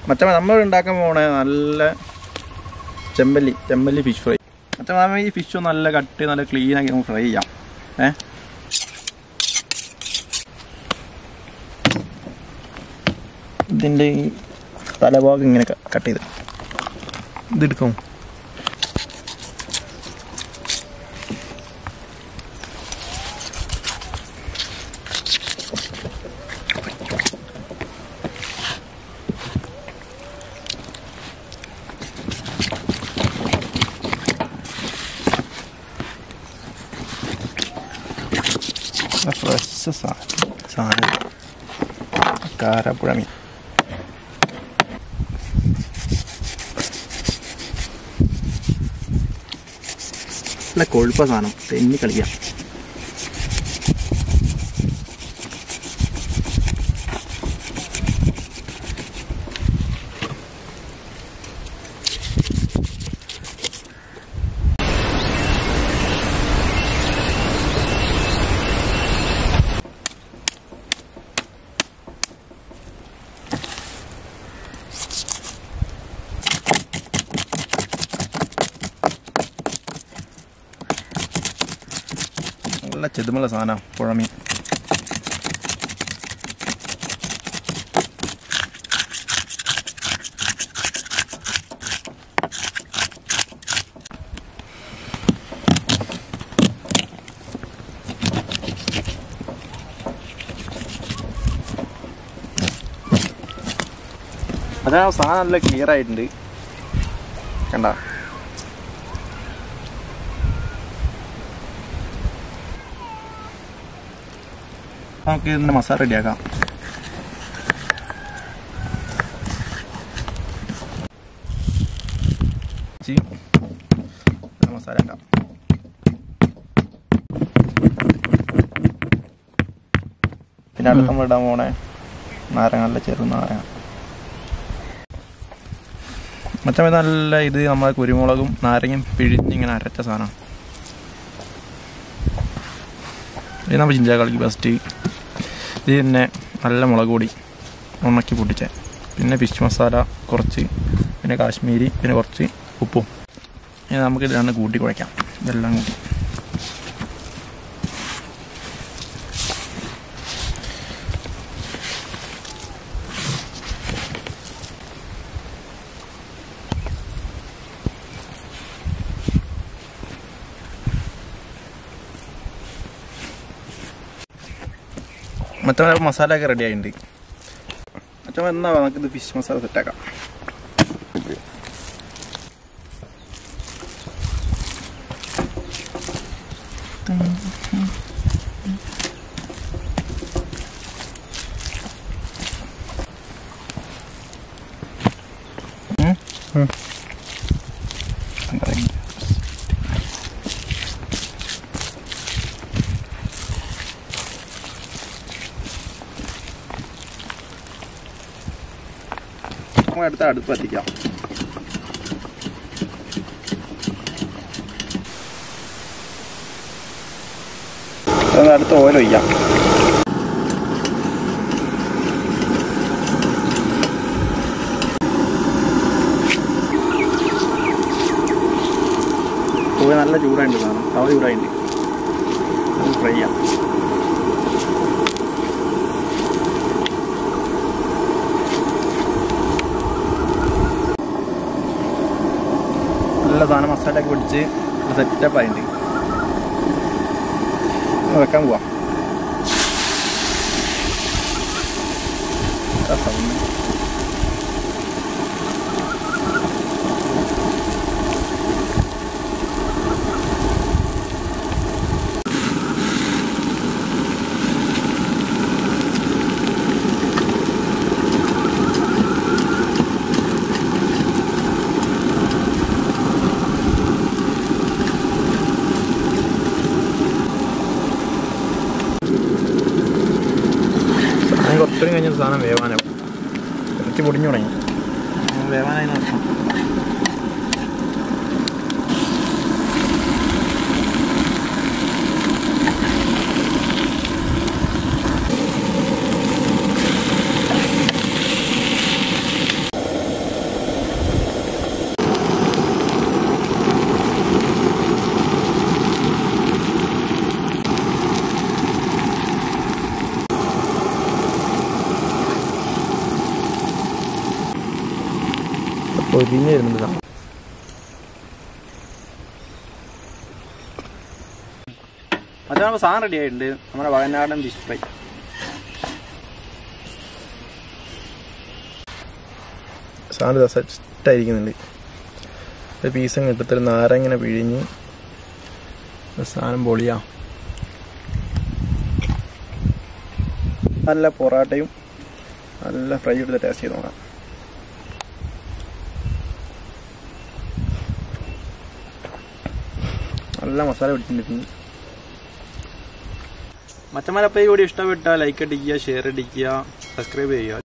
മറ്റേ നമ്മൾ ഉണ്ടാക്കാൻ പോണേ നല്ല ചെമ്പല്ലി ചെമ്പല്ലി ഫിഷ് ഫ്രൈ മറ്റേ നമ്മൾ ഈ ഫിഷ് നല്ല കട്ട് നല്ല ക്ലീൻ ആക്കി നമുക്ക് ഫ്രൈ ചെയ്യാം ഏ ഇതിൻ്റെ ഈ തലഭാഗം ഇങ്ങനെ കട്ട് ചെയ്ത് ഇതെടുക്കും ഫ്രഷ് സാധനം സാധനം കാരപ്പുഴ മീൻ നല്ല കൊഴുപ്പ സാധനം തെന്നി കളിക്കാം നല്ല ചെതുമുള്ള സാധനം പുഴമീൻ അതാ സാധനം നല്ല ക്ലിയർ ആയിട്ടുണ്ട് കണ്ട നമുക്ക് ഇതിൻ്റെ മസാല റെഡിയാക്കാം ഇഞ്ചി, ഇതിൻ്റെ മസാല ആക്കാം പിന്നെ അടുത്ത് നമ്മൾ ഇടാൻ പോണേ നാരങ്ങ നല്ല ചെറു നാരങ്ങ മറ്റേ നല്ല ഇത് നമ്മളെ കുരുമുളകും നാരങ്ങയും പിഴിഞ്ഞിങ്ങനെ അരച്ച സാധനം ഇത് നമ്മൾ ജിഞ്ചാ ബെസ്റ്റ് ഇത് തന്നെ നല്ല മുളക് പൊടി ഉണക്കി പൊട്ടിച്ച പിന്നെ ഫിഷ് മസാല കുറച്ച് പിന്നെ കാശ്മീരി പിന്നെ കുറച്ച് ഉപ്പും ഇനി നമുക്ക് ഇതാണ് കൂട്ടി കുഴയ്ക്കാം ഇതെല്ലാം കൂട്ടി മറ്റേ മസാല ഒക്കെ റെഡി ആയിട്ടുണ്ട് മറ്റേ എന്നാ നമുക്കിത് ഫിഷ് മസാല സെറ്റാക്കാം നമുക്ക് അടുത്ത അടുപ്പ് എത്തിക്കാം അടുത്ത ഓയിൽ ഒഴിക്കാം ഓയിൽ നല്ല ചൂടായിട്ടുണ്ട് സാധനം തവ ചൂടായിട്ടുണ്ട് നമുക്ക് ഫ്രൈ ചെയ്യാം നല്ല സാധനം മസാലയൊക്കെ പിടിച്ച് സെറ്റപ്പ് ആയിട്ടുണ്ട് ഇനി വെക്കാൻ പോവാം ആ sound. സാധനം കുറച്ചുകൂടി കഴിഞ്ഞ സാധനം വേവാനാവും കുറച്ച് പൊടിഞ്ഞു തുടങ്ങി ഉം, വേവാനായി നടക്കാം പൊരിഞ്ഞ് വരുന്നുണ്ട് സാധനം അതാണ് സാധനം റെഡി ആയിട്ടുണ്ട് നമ്മുടെ വയനാടൻ ഫിഷ് ഫ്രൈ സാധനം സെറ്റായിരിക്കുന്നുണ്ട് ഒരു പീസും കിട്ടത്തിൽ നാരങ്ങനെ പിഴിഞ്ഞ് സാധനം പൊളിയാ നല്ല പൊറാട്ടയും നല്ല ഫ്രൈ എടുത്ത് ടേസ്റ്റ് ചെയ്ത് നോക്കാം നല്ല മസാല പിടിച്ചിട്ടുണ്ട് മച്ചന്മാരപ്പം ഈ വീഡിയോ ഇഷ്ടപ്പെട്ടാൽ ലൈക്ക് അടിക്കുക ഷെയർ അടിക്കുക സബ്സ്ക്രൈബ് ചെയ്യുക